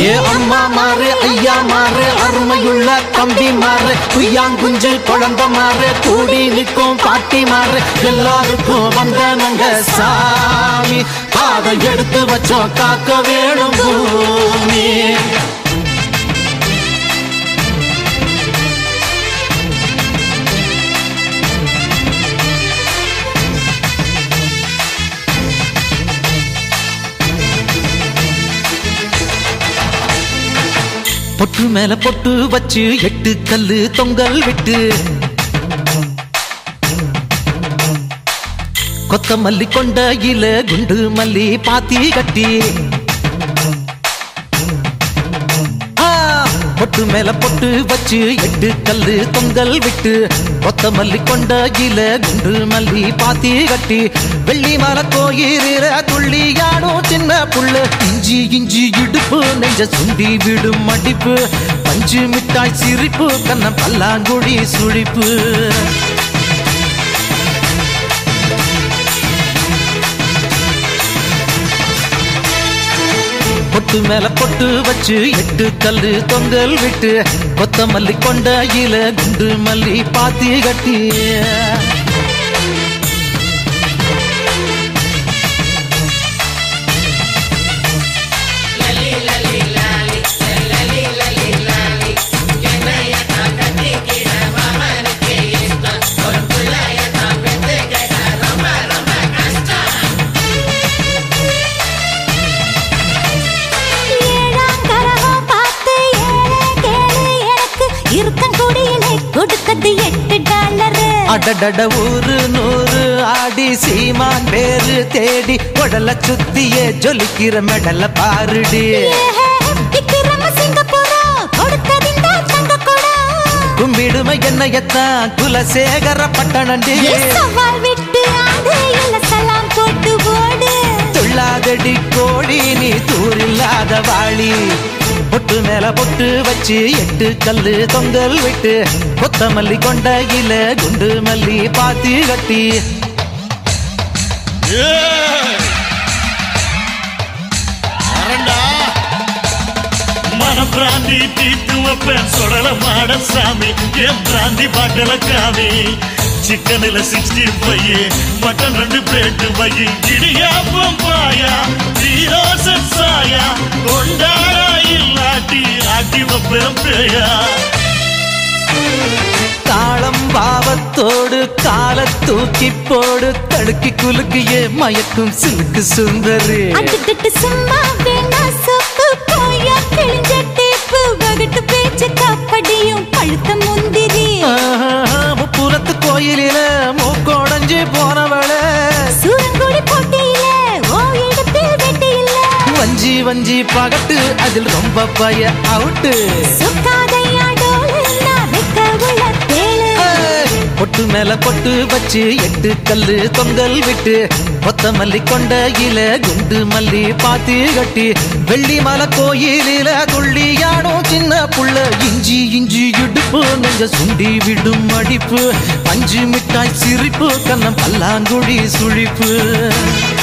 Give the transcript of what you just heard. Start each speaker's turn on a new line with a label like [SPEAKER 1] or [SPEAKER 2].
[SPEAKER 1] ஏ அம்மா மாறு ஐயா மாறு அருமையுள்ள தம்பி மாறு குய்யாங்குஞ்சு குழந்த மாறு கூடி நிற்கும் பாட்டி மாறு எல்லாருக்கும் வந்தனங்க சாமி பாதை எடுத்து வச்சோம் காக்க வேணும் பூமி பொட்டு மேல பொட்டு வச்சு எட்டு கல்லு தொங்கல் விட்டு கொத்தமல்லி கொண்ட இல குண்டு மல்லி பாத்தி கட்டி ஆ, பொட்டு மேல பொட்டு வச்சு எட்டு கல்லு தொங்கல் விட்டு கொத்தமல்லி கொண்ட இல குண்டு மல்லி பாத்தி கட்டி வெள்ளி மலை கோயிலில துள்ளியாடும் சின்ன புள்ள இஞ்சி இஞ்சி இடுப்பு நெஞ்ச சுண்டி விடும் மடிப்பு பஞ்சு மிட்டாய் சிரிப்பு கண்ண பல்லாங்குழி சுழிப்பு பொட்டு மேல பொட்டு வச்சு எட்டு கல்லு தொங்கல் விட்டு கொத்தமல்லி கொண்ட இல குண்டு மல்லி பாத்தி கட்டி
[SPEAKER 2] ஏழாம் கரகம் பார்த்து ஏழை கேளு எனக்கு இருக்கங்குடியிலே கொடுத்தது எட்டு டாலரு
[SPEAKER 1] அடடட ஊரு நூறு ஆடி சீமான் பேரு தேடி உடல சுத்தியே ஜொலிக்கிற மெடல பாருடி
[SPEAKER 2] ஏஹே, விக்கிரம சிங்கப்பூரம் கொடுத்ததிந்த தங்க குடம்.
[SPEAKER 1] கும்பிடுமை என்னையத்தான் குலசேகர பட்டணண்டி
[SPEAKER 2] எஸ் சவால் விட்டு ஆடு இல்ல சலாம் போட்டு ஓடு
[SPEAKER 1] துள்ளாதடி கோழி நீ தூரில்லாத வாளி பொட்டு மேல பொட்டு வச்சு எட்டு கல்லு தொங்கல் விட்டு கொத்தமல்லி கொண்ட இல குண்டு மல்லி பாத்தி கட்டி
[SPEAKER 3] அரண்டா மன பிராந்தி தீத்து வைப்பேன் சுடல மாட சாமி என் பிராந்தி பாட்டல காமி சிக்கனில் சிக்ஸ்டி ஃபைவ் மட்டன் ரெண்டு பிளேட்டு வை இடியாப்பம் பாயா தீரோசன் சாயா கொண்டாடா இல்லாட்டி ஆட்டி வைப்பேன் பேயா
[SPEAKER 1] தாளம் பாவத்தோடு கால தூக்கி போடு தடுக்கி குலுக்கிய மயக்கும் சிலுக்கு சுந்தரி
[SPEAKER 2] அடிக்கிட்டு சும்மா வேணா சொப்பு போயா கிழிஞ்ச டேப்பு வகுட்டு பேச்சு கப்படியும் பழுத்த முந்திரி
[SPEAKER 1] ஆஹா, முப்புறத்து கோயிலில மூக்கோடஞ்சு போனவள
[SPEAKER 2] சூரங்குடி போட்டியில ஓ இடத்தில் வெட்டி இல்ல
[SPEAKER 1] வஞ்சி வஞ்சி பகட்டு அதில் ரொம்ப பய அவுட்டு
[SPEAKER 2] சுக்காதையா டோலு நான் வெக்க உள்ள தேளு
[SPEAKER 1] ஏய், பொட்டு மேல பொட்டு வச்சு எட்டு கல்லு தொங்கல் விட்டு கொத்தமல்லி கொண்ட இல குண்டு மல்லி பாத்தி கட்டி வெள்ளி மலை கோயிலில துள்ளியாடும் சின்ன புள்ள இஞ்சி இஞ்சி இடுப்பு நெஞ்ச சுண்டி விடும் அடிப்பு பஞ்சு மிட்டாய் சிரிப்பு கண்ணம் பல்லாங்குழி சுழிப்பு